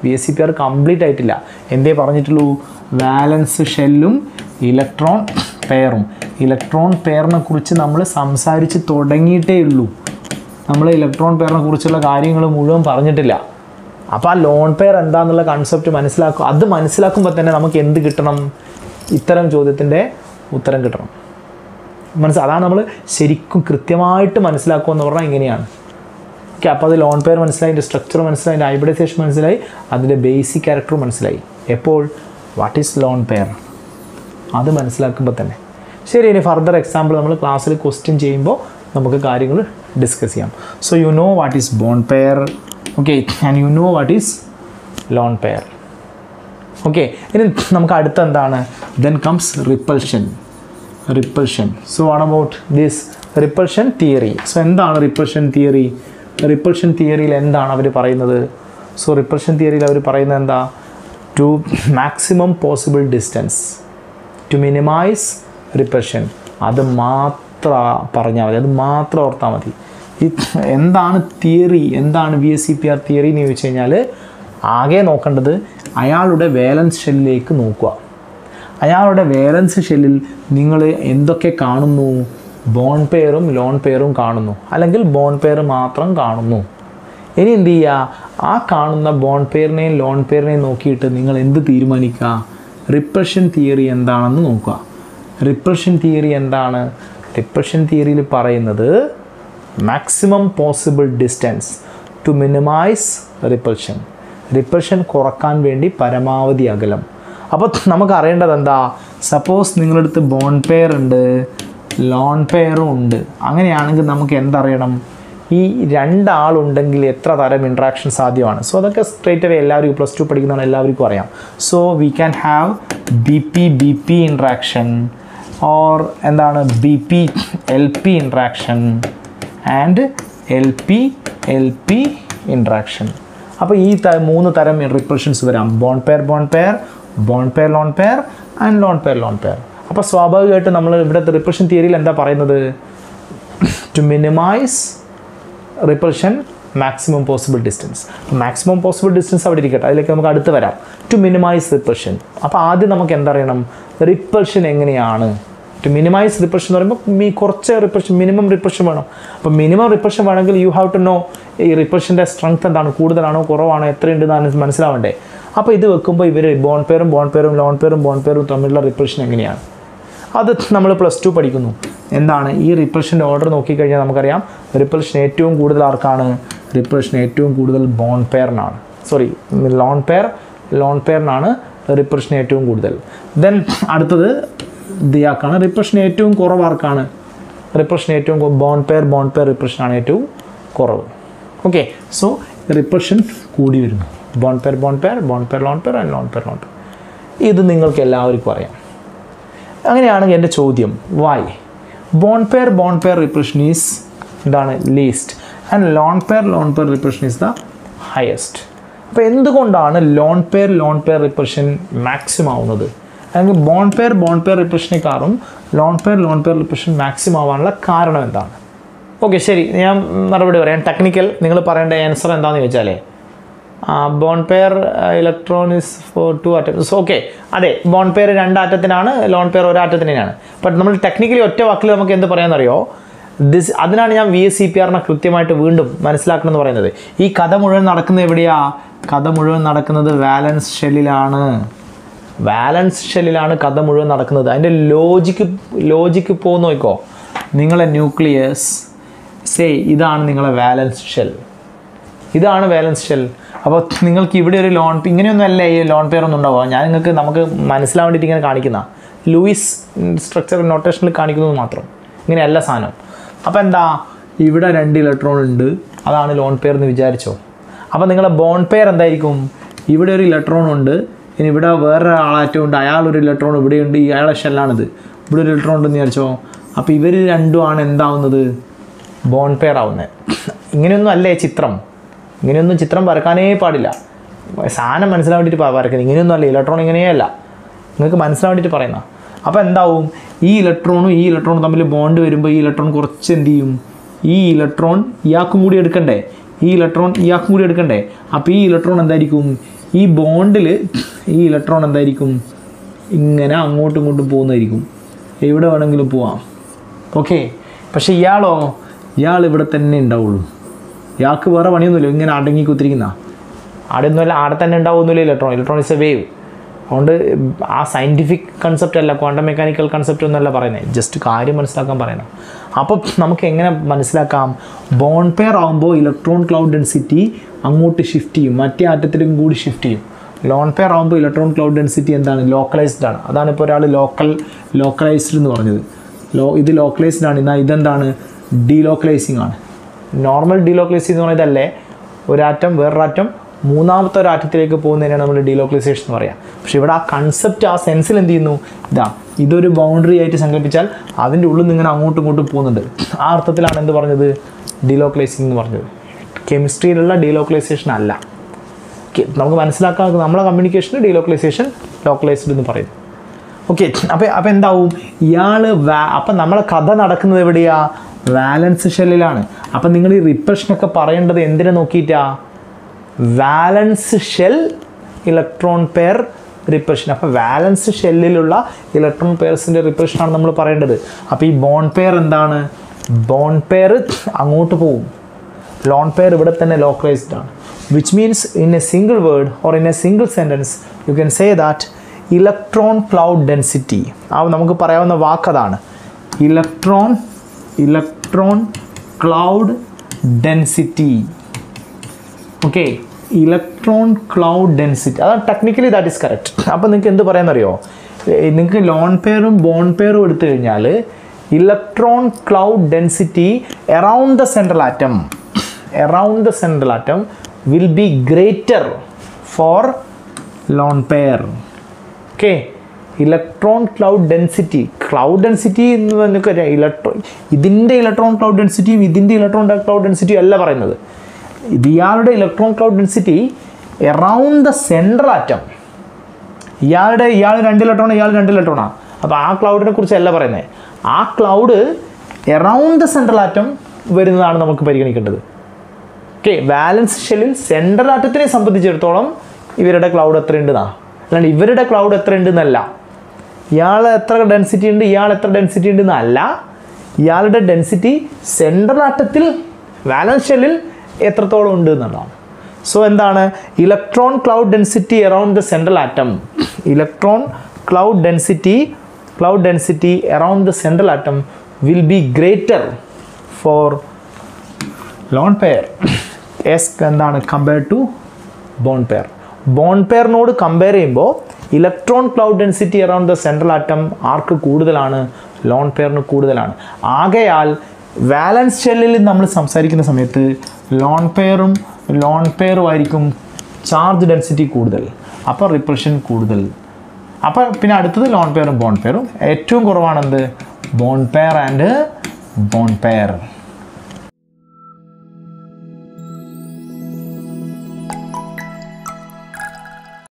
B S C P R complete ആയിട്ടില്ല എന്തേ പറഞ്ഞിട്ടുള്ളൂ വാലൻസ് ഷെല്ലും ഇലക്ട്രോൺ പെയറും ഇലക്ട്രോൺ പെയറിനെ കുറിച്ച് നമ്മൾ സംസാരിച്ച് തുടങ്ങിയിട്ടേ ഉള്ളൂ നമ്മൾ ഇലക്ട്രോൺ പെയറിനെ കുറിച്ചുള്ള കാര്യങ്ങൾ മുഴുവൻ പറഞ്ഞിട്ടില്ല അപ്പോൾ ആ ലോൺ പെയർ എന്താണെന്നുള്ള കൺസെപ്റ്റ് മനസ്സിലാക്കും അത് മനസ്സിലാക്കുമ്പോൾ തന്നെ നമുക്ക് എന്ത് കിട്ടണം ഇത്തരം ചോദ്യത്തിൻ്റെ ഉത്തരം കിട്ടണം മനസ്സ് അതാണ് നമ്മൾ ശരിക്കും കൃത്യമായിട്ട് മനസ്സിലാക്കുക എന്ന് പറഞ്ഞാൽ ഇങ്ങനെയാണ് ഓക്കെ അപ്പോൾ അത് ലോൺ പെയർ മനസ്സിലായി അതിൻ്റെ സ്ട്രക്ചർ മനസ്സിലായി അതിൻ്റെ ഹൈബ്രിഡൈസേഷൻ മനസ്സിലായി അതിൻ്റെ ബേസിക് ക്യാരക്ടർ മനസ്സിലായി എപ്പോൾ വാട്ട് ഈസ് ലോൺ പെയർ അത് മനസ്സിലാക്കുമ്പോൾ തന്നെ ശരി ഇനി ഫർദർ എക്സാമ്പിൾ നമ്മൾ ക്ലാസ്സിൽ ക്വസ്റ്റ്യൻ ചെയ്യുമ്പോൾ നമുക്ക് കാര്യങ്ങൾ ഡിസ്കസ് ചെയ്യാം so you know what is bond pair okay and you know what is lone pair okay ഇനി നമുക്ക് അടുത്ത എന്താണ് then comes repulsion repulsion so what about this repulsion theory so എന്താണ് റിപ്പൾഷൻ തിയറി റിപ്പൾഷൻ തിയറിയിൽ എന്താണ് അവർ പറയുന്നത് so repulsion തിയറിയിൽ അവർ പറയുന്നത് എന്താ to maximum possible distance to minimise repulsion അത് മാത്രം പറഞ്ഞാൽ മതി അത് മാത്രം ഓർത്താൽ മതി ഈ എന്താണ് തിയറി എന്താണ് V S C P R theory എന്ന് ചോദിച്ചു കഴിഞ്ഞാൽ ആകെ നോക്കേണ്ടത് അയാളുടെ വേലൻസ് ഷെല്ലിലേക്ക് നോക്കുക അയാളുടെ വേലൻസ് ഷെല്ലിൽ നിങ്ങൾ എന്തൊക്കെ കാണുന്നു ബോൺ പെയറും ലോൺ പെയറും കാണുന്നു അല്ലെങ്കിൽ ബോൺ പെയർ മാത്രം കാണുന്നു ഇനി എന്ത് ചെയ്യുക ആ കാണുന്ന ബോൺ പെയറിനെയും ലോൺ പെയറിനെയും നോക്കിയിട്ട് നിങ്ങൾ എന്ത് തീരുമാനിക്കുക റിപ്രഷൻ തിയറി എന്താണെന്ന് നോക്കുക റിപ്രഷൻ തിയറി എന്താണ് റിപ്രഷൻ തിയറിയിൽ പറയുന്നത് maximum possible distance to minimise repulsion repulsion കുറക്കാൻ വേണ്ടി പരമാവധി അകലം അപ്പോൾ നമുക്ക് അറിയേണ്ടത് എന്താ സപ്പോസ് നിങ്ങളടുത്ത് ബോൺ പെയർ ഉണ്ട് ലോൺ പെയറും ഉണ്ട് അങ്ങനെയാണെങ്കിൽ നമുക്ക് എന്തറിയണം ഈ രണ്ടാളുണ്ടെങ്കിൽ എത്ര തരം ഇൻട്രാക്ഷൻ സാധ്യമാണ് സോ അതൊക്കെ സ്ട്രേറ്റ് അവേ എല്ലാവരും പ്ലസ് ടു പഠിക്കുന്നതാണ് എല്ലാവർക്കും അറിയാം so we can have B P B P interaction or എന്താണ് B P L P interaction and L P L P interaction അപ്പോൾ ഈ ത മൂന്ന് തരം റിപ്പൾഷൻസ് വരാം bond pair bond pair bond pair lone pair and lone pair lone pair അപ്പോൾ സ്വാഭാവികമായിട്ടും നമ്മൾ ഇവിടുത്തെ റിപ്പൾഷൻ തിയറിയിൽ എന്താ പറയുന്നത് to minimise repulsion maximum possible distance maximum possible distance അവിടെ ഇരിക്കട്ടെ അതിലേക്ക് നമുക്ക് അടുത്ത് വരാം ടു മിനിമൈസ് റിപ്പൾഷൻ അപ്പോൾ ആദ്യം നമുക്ക് എന്തറിയണം റിപ്പൾഷൻ എങ്ങനെയാണ് ടു മിനിമൈസ് റിപ്പൾഷൻ എന്ന് പറയുമ്പോൾ മീ കുറച്ച് റിപ്പൾഷൻ മിനിമം റിപ്പൾഷൻ വേണം അപ്പോൾ മിനിമം റിപ്പൾഷൻ വേണമെങ്കിൽ യു ഹാവ് ടു നോ ഈ റിപ്പൾഷൻ്റെ സ്ട്രെങ്ത് എന്താണ് കൂടുതലാണോ കുറവാണോ എത്രയുണ്ട് എന്നാണ് മനസ്സിലാവണ്ടേ അപ്പോൾ ഇത് വെക്കുമ്പോൾ ഇവർ ബോൺ പേരും ബോൺ പേരും ലോൺ പേരും ബോൺ പേരും തമ്മിലുള്ള റിപ്പൾഷൻ എങ്ങനെയാണ് അത് നമ്മൾ പ്ലസ് ടു പഠിക്കുന്നു എന്താണ് ഈ റിപ്പൾഷൻ്റെ ഓർഡർ നോക്കിക്കഴിഞ്ഞാൽ നമുക്കറിയാം റിപ്പൾഷൻ ഏറ്റവും കൂടുതൽ ആർക്കാണ് റിപ്പൾഷൻ ഏറ്റവും കൂടുതൽ ബോൺ പെയറിനാണ് സോറി ലോൺ പെയർ ലോൺ പെയറിനാണ് റിപ്പൾഷൻ ഏറ്റവും കൂടുതൽ ദെൻ അടുത്തത് ദിയാക്കാണ് റിപ്പൾഷൻ ഏറ്റവും കുറവ് ആർക്കാണ് റിപ്പൾഷൻ ഏറ്റവും ബോൺ പെയർ ബോൺ പെയർ റിപ്പൾഷനാണ് ഏറ്റവും കുറവ് ഓക്കെ സോ റിപ്പൾഷൻ കൂടി വരുന്നു bond pair bond pair bond pair lone pair and lone pair lone pair ഇത് നിങ്ങൾക്ക് എല്ലാവർക്കും അറിയാം അങ്ങനെയാണെങ്കിൽ എൻ്റെ ചോദ്യം why bond pair bond pair repulsion is എന്താണ് least and lone pair lone pair repulsion is the highest അപ്പോൾ എന്തുകൊണ്ടാണ് lone pair lone pair repulsion maximum ആവുന്നത് അല്ലെങ്കിൽ ബോൺ പെയർ ബോൺ പെയർ റിപ്രഷനേക്കാളും loan pair lone pair repulsion maximum ആവാനുള്ള കാരണം എന്താണ് okay ശരി ഞാൻ മറുപടി പറയാം ടെക്നിക്കൽ നിങ്ങൾ പറയേണ്ട ആൻസർ എന്താണെന്ന് ചോദിച്ചാലേ bond pair electron is for two atoms okay അതെ ബോൺ പെയർ രണ്ട് ആറ്റത്തിനാണ് ലോൺ പെയർ ഒരു ആറ്റത്തിനാണ് ബട്ട് നമ്മൾ ടെക്നിക്കലി ഒറ്റ വാക്കിൽ നമുക്ക് എന്ത് പറയാമെന്നറിയോ ദിസ് അതിനാണ് ഞാൻ വി എസ് സി പി ആറിനെ കൃത്യമായിട്ട് വീണ്ടും മനസ്സിലാക്കണം എന്ന് പറയുന്നത് ഈ കഥ മുഴുവൻ നടക്കുന്നത് എവിടെയാ കഥ മുഴുവൻ നടക്കുന്നത് വാലൻസ് ഷെല്ലിലാണ് വാലൻസ് ഷെല്ലിലാണ് കഥ മുഴുവൻ നടക്കുന്നത് അതിൻ്റെ ലോജിക്ക് ലോജിക്ക് പോകുന്ന നോക്കോ നിങ്ങളെ ന്യൂക്ലിയസ് സേ ഇതാണ് നിങ്ങളെ വാലൻസ് ഷെൽ ഇതാണ് വാലൻസ് ഷെൽ അപ്പോൾ നിങ്ങൾക്ക് ഇവിടെ ഒരു ലോൺ ഇങ്ങനെയൊന്നും അല്ല ഈ ലോൺ പെയർ ഒന്നും ഉണ്ടാവുക ഞാൻ നിങ്ങൾക്ക് നമുക്ക് മനസ്സിലാൻ വേണ്ടിയിട്ട് ഇങ്ങനെ കാണിക്കുന്ന ലൂയിസ് സ്ട്രക്ചർ നൊട്ടേഷനിൽ കാണിക്കുന്നത് മാത്രം ഇങ്ങനെയല്ല സാധനം അപ്പോൾ എന്താ ഇവിടെ രണ്ട് ഇലക്ട്രോൺ ഉണ്ട് അതാണ് ലോൺ പെയർ എന്ന് വിചാരിച്ചോ അപ്പോൾ നിങ്ങളെ ബോൺ പെയർ എന്തായിരിക്കും ഇവിടെ ഒരു ഇലക്ട്രോൺ ഉണ്ട് ഇനി ഇവിടെ വേറെ ആളാറ്റം ഉണ്ട് അയാളൊരു ഇലക്ട്രോൺ ഇവിടെയുണ്ട് ഈ അയാളെ ഷെല്ലാണിത് ഇവിടെ ഒരു ഇലക്ട്രോൺ ഉണ്ടെന്ന് വിചാരിച്ചോ അപ്പോൾ ഇവർ രണ്ടുമാണ് എന്താവുന്നത് ബോൺ പെയർ ആവുന്നത് ഇങ്ങനെയൊന്നും അല്ലേ ചിത്രം ഇങ്ങനെയൊന്നും ചിത്രം വരക്കാനേ പാടില്ല സാധനം മനസ്സിലാൻ വേണ്ടിയിട്ട് പ- വരക്കുന്നത് ഇങ്ങനെയൊന്നും അല്ല ഇലക്ട്രോൺ ഇങ്ങനെയല്ല നിങ്ങൾക്ക് മനസ്സിലാൻ വേണ്ടിയിട്ട് പറയുന്ന അപ്പോൾ എന്താവും ഈ ഇലക്ട്രോണും ഈ ഇലക്ട്രോണും തമ്മിൽ ബോണ്ട് വരുമ്പോൾ ഈ ഇലക്ട്രോൺ കുറച്ച് എന്ത് ചെയ്യും ഈ ഇലക്ട്രോൺ ഇയാൾക്കും കൂടി എടുക്കണ്ടേ ഈ ഇലക്ട്രോൺ ഇയാൾക്കും കൂടി എടുക്കണ്ടേ അപ്പോൾ ഈ ഇലക്ട്രോൺ എന്തായിരിക്കും ഈ ബോണ്ടിൽ ഈ ഇലക്ട്രോൺ എന്തായിരിക്കും ഇങ്ങനെ അങ്ങോട്ടും ഇങ്ങോട്ടും പോകുന്നതായിരിക്കും എവിടെ വേണമെങ്കിലും പോവാം ഓക്കെ പക്ഷേ ഇയാളോ ഇയാൾ ഇവിടെ തന്നെ ഉണ്ടാവുള്ളൂ ഇയാൾക്ക് വേറെ പണിയൊന്നുമില്ല ഇങ്ങനെ അടങ്ങി കുത്തിരിക്കുന്ന അവിടെ ഒന്നുമല്ല അവിടെ തന്നെ ഉണ്ടാവുന്നില്ല electron electron is a wave അതുകൊണ്ട് ആ സയൻറ്റിഫിക് കൺസെപ്റ്റ് അല്ല ക്വാണ്ടം മെക്കാനിക്കൽ കൺസെപ്റ്റ് ഒന്നല്ല പറയുന്നത് ജസ്റ്റ് കാര്യം മനസ്സിലാക്കാൻ പറയണം അപ്പോൾ നമുക്ക് എങ്ങനെ മനസ്സിലാക്കാം ബോൺ പെയർ ആകുമ്പോൾ ഇലക്ട്രോൺ ക്ലൗഡ് ഡെൻസിറ്റി അങ്ങോട്ട് ഷിഫ്റ്റ് ചെയ്യും മറ്റേ ആറ്റത്തിലും കൂടി ഷിഫ്റ്റ് ചെയ്യും ലോൺ പെയർ ആകുമ്പോൾ ഇലക്ട്രോൺ ക്ലൗഡ് ഡെൻസിറ്റി എന്താണ് ലോക്കലൈസ്ഡ് ആണ് അതാണ് ഇപ്പോൾ ഒരാൾ ലോക്കൽ ലോക്കലൈസ്ഡ് എന്ന് പറഞ്ഞത് ലോ ഇത് ലോക്കലൈസ്ഡ് ആണ് എന്നാൽ ഇതെന്താണ് ഡീലോക്കലൈസിങ് ആണ് നോർമൽ ഡീലോക്കലൈസിങ് എന്ന് പറയുന്നതല്ലേ ഒരാറ്റം വേറൊരാറ്റം മൂന്നാമത്തെ ഒരു ആറ്റത്തിലേക്ക് പോകുന്നതിനാണ് നമ്മൾ ഡീലോക്കലൈസേഷൻ എന്ന് പറയാം പക്ഷേ ഇവിടെ ആ കൺസെപ്റ്റ് ആ സെൻസിൽ എന്ത് ചെയ്യുന്നു ഇതാ ഇതൊരു ബൗണ്ടറി ആയിട്ട് സങ്കല്പിച്ചാൽ അതിൻ്റെ ഉള്ളിൽ നിന്ന് ഇങ്ങനെ അങ്ങോട്ടും ഇങ്ങോട്ടും പോകുന്നുണ്ട് ആ അർത്ഥത്തിലാണ് എന്ത് പറഞ്ഞത് ഡീലോക്കലൈസിങ് എന്ന് പറഞ്ഞത് കെമിസ്ട്രിയിലുള്ള ഡീലോക്കലൈസേഷൻ അല്ല ഓക്കെ നമുക്ക് മനസ്സിലാക്കാൻ നമ്മളെ കമ്മ്യൂണിക്കേഷന് ഡീലോക്കലൈസേഷൻ ലോക്കലൈസ്ഡ് എന്ന് പറയുന്നു ഓക്കെ അപ്പോൾ അപ്പോൾ എന്താവും ഇയാൾ വാ അപ്പം നമ്മളെ കഥ നടക്കുന്നത് എവിടെയാ വാലൻസ് ഷെല്ലിലാണ് അപ്പം നിങ്ങൾ ഈ റിപ്രഷനൊക്കെ പറയേണ്ടത് എന്തിനെ നോക്കിയിട്ടാ valence shell electron pair repulsion അപ്പോൾ വാലൻസ് ഷെല്ലിലുള്ള ഇലക്ട്രോൺ പെയർസിൻ്റെ റിപ്രഷനാണ് നമ്മൾ പറയേണ്ടത് അപ്പോൾ ഈ ബോൺ പെയർ എന്താണ് ബോൺ പെയർ അങ്ങോട്ട് പോവും ലോൺ പെയർ ഇവിടെ തന്നെ ലോക്കലൈസ്ഡ് ആണ് which means in a single word or in a single sentence you can say that electron cloud density ആ നമുക്ക് പറയാവുന്ന വാക്കതാണ് electron electron cloud density okay electron cloud density അതാണ് ടെക്നിക്കലി ദാറ്റ് ഇസ് കറക്റ്റ് അപ്പോൾ നിങ്ങൾക്ക് എന്ത് പറയാമെന്നറിയോ നിങ്ങൾക്ക് ലോൺ പെയറും ബോൺ പെയറും എടുത്തു കഴിഞ്ഞാൽ electron cloud density around the central atom around the central atom will be greater for lone pair okay electron cloud density cloud density എന്ന് നിങ്ങൾക്ക് ഇലക്ട്രോൺ ഇതിൻ്റെ ഇലക്ട്രോൺ ക്ലൗഡ് ഡെൻസിറ്റിയും ഇതിൻ്റെ ഇലക്ട്രോൺ ക്ലൗഡ് ഡെൻസിറ്റിയും അല്ല പറയുന്നത് ഇത് ഇയാളുടെ electron cloud density around the central atom ഇയാളുടെ ഇയാൾ രണ്ട് ഇലക്ട്രോൺ ഇയാൾ രണ്ട് ഇലക്ട്രോണാണ് അപ്പോൾ ആ ക്ലൗഡിനെ കുറിച്ചല്ല പറയുന്നത് ആ cloud around the central atom വരുന്നതാണ് നമുക്ക് പരിഗണിക്കേണ്ടത് ഓക്കെ ബാലൻസ് ഷെല്ലിൽ സെൻട്രൽ ആറ്റത്തിനെ സംബന്ധിച്ചിടത്തോളം ഇവരുടെ ക്ലൗഡ് എത്ര ഉണ്ടെന്നാ അല്ലാണ്ട് ഇവരുടെ ക്ലൗഡ് എത്ര ഉണ്ടെന്നല്ല ഇയാൾ എത്ര ഡെൻസിറ്റി ഉണ്ട് ഇയാൾ എത്ര ഡെൻസിറ്റി ഉണ്ട് എന്നല്ല ഇയാളുടെ ഡെൻസിറ്റി സെൻട്രൽ ആറ്റത്തിൽ ബാലൻസ് ഷെല്ലിൽ എത്രത്തോളം ഉണ്ട് എന്നുള്ളതാണ് സോ എന്താണ് electron cloud density around the central atom electron cloud density cloud density around the central atom will be greater for lone pair എസ് എന്താണ് compared to bond pair bond പെയറിനോട് compare ചെയ്യുമ്പോൾ electron cloud density around the central atom ആർക്ക് കൂടുതലാണ് lone പെയറിന് കൂടുതലാണ് ആകയാൽ വാലൻസ് ഷെല്ലിൽ നമ്മൾ സംസാരിക്കുന്ന സമയത്ത് ലോൺ പെയറും ലോൺ പെയറും ആയിരിക്കും ചാർജ് ഡെൻസിറ്റി കൂടുതൽ അപ്പോൾ റിപ്രഷൻ കൂടുതൽ അപ്പോൾ പിന്നെ അടുത്തത് ലോൺ പെയറും ബോൺ പെയറും ഏറ്റവും കുറവാണെന്ത് bond pair and bond pair